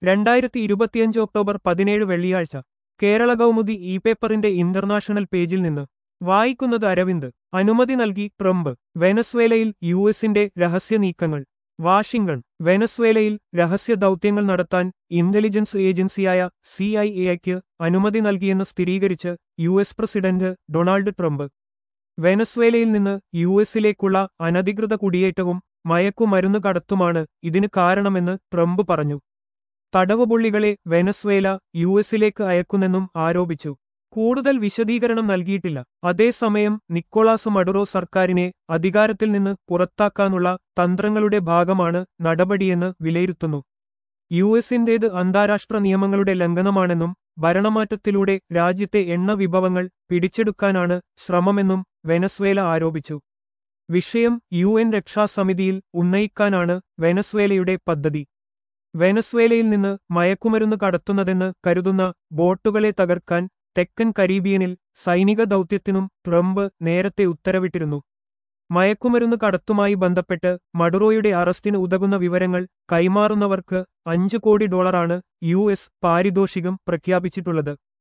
രണ്ടായിരത്തി ഇരുപത്തിയഞ്ച് ഒക്ടോബർ പതിനേഴ് വെള്ളിയാഴ്ച കേരള കൗമുദി ഇ പേപ്പറിന്റെ ഇന്റർനാഷണൽ പേജിൽ നിന്ന് വായിക്കുന്നത് അരവിന്ദ് അനുമതി നൽകി ട്രംപ് വെനസ്വേലയിൽ യു എസിന്റെ രഹസ്യ നീക്കങ്ങൾ വാഷിംഗ്ടൺ വെനസ്വേലയിൽ രഹസ്യ ദൗത്യങ്ങൾ നടത്താൻ ഇന്റലിജൻസ് ഏജൻസിയായ സി ഐ എക്ക് അനുമതി നൽകിയെന്ന് സ്ഥിരീകരിച്ച് U S president Donald Trump വെനസ്വേലയിൽ നിന്ന് യു എസിലേക്കുള്ള അനധികൃത കുടിയേറ്റവും മയക്കുമരുന്ന് കടത്തുമാണ് ഇതിന് കാരണമെന്ന് ട്രംപ് പറഞ്ഞു തടവുപുള്ളികളെ വെനസ്വേല യു എസിലേക്ക് അയക്കുന്നെന്നും ആരോപിച്ചു കൂടുതൽ വിശദീകരണം നൽകിയിട്ടില്ല അതേസമയം നിക്കോളാസ് മഡുറോ സർക്കാരിനെ അധികാരത്തിൽ നിന്ന് പുറത്താക്കാനുള്ള തന്ത്രങ്ങളുടെ ഭാഗമാണ് നടപടിയെന്ന് വിലയിരുത്തുന്നു യു എസിന്റേത് അന്താരാഷ്ട്ര നിയമങ്ങളുടെ ലംഘനമാണെന്നും ഭരണമാറ്റത്തിലൂടെ രാജ്യത്തെ എണ്ണ വിഭവങ്ങൾ പിടിച്ചെടുക്കാനാണ് ശ്രമമെന്നും വെനസ്വേല ആരോപിച്ചു വിഷയം യു എൻ രക്ഷാസമിതിയിൽ ഉന്നയിക്കാനാണ് വെനസ്വേലയുടെ പദ്ധതി വെനസ്വേലയിൽ നിന്ന് മയക്കുമരുന്ന് കടത്തുന്നതെന്ന് കരുതുന്ന ബോട്ടുകളെ തകർക്കാൻ തെക്കൻ കരീബിയനിൽ സൈനിക ദൗത്യത്തിനും ട്രംപ് നേരത്തെ ഉത്തരവിട്ടിരുന്നു മയക്കുമരുന്ന് കടത്തുമായി ബന്ധപ്പെട്ട് മഡുറോയുടെ അറസ്റ്റിന് ഉതകുന്ന വിവരങ്ങൾ കൈമാറുന്നവർക്ക് അഞ്ച് കോടി ഡോളറാണ് യു എസ് പാരിതോഷികം പ്രഖ്യാപിച്ചിട്ടുള്ളത്